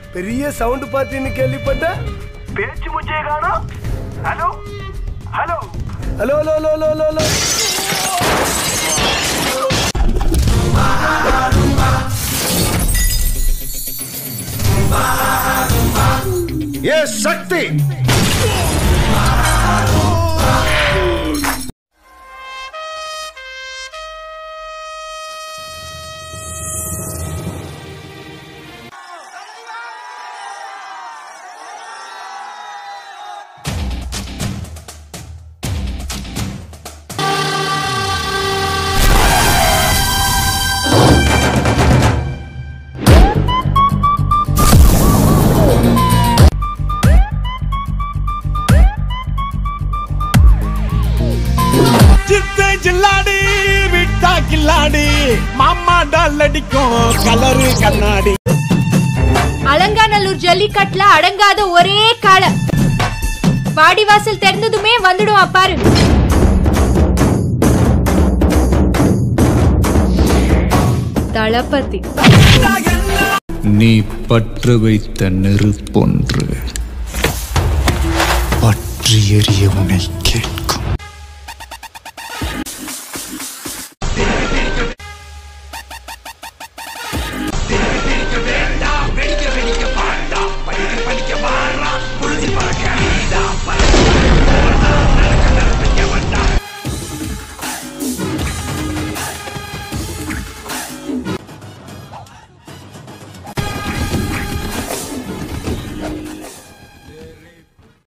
பெரிய சவுண்ட் பார்ட்டின்னு கேள்விப்பட்டேன் பேச்சு முச்சே காணோம் hello hello hello hello hello hello hello hello ஏ சக்தி சித்து ஜில்லாடி விட்டா கில்லாடி மாமா டால் அடிக்கும் கலரு கண்ணாடி அலங்காநல்லூர் ஜல்லிக்கட்டுல அடங்காத ஒரே காளை வாடிவாசல் திறந்ததுமே வந்துடுவான் பாரு தளபதி நீ பற்று வைத்த நெருப்பொன்று பற்றி எறிய உனை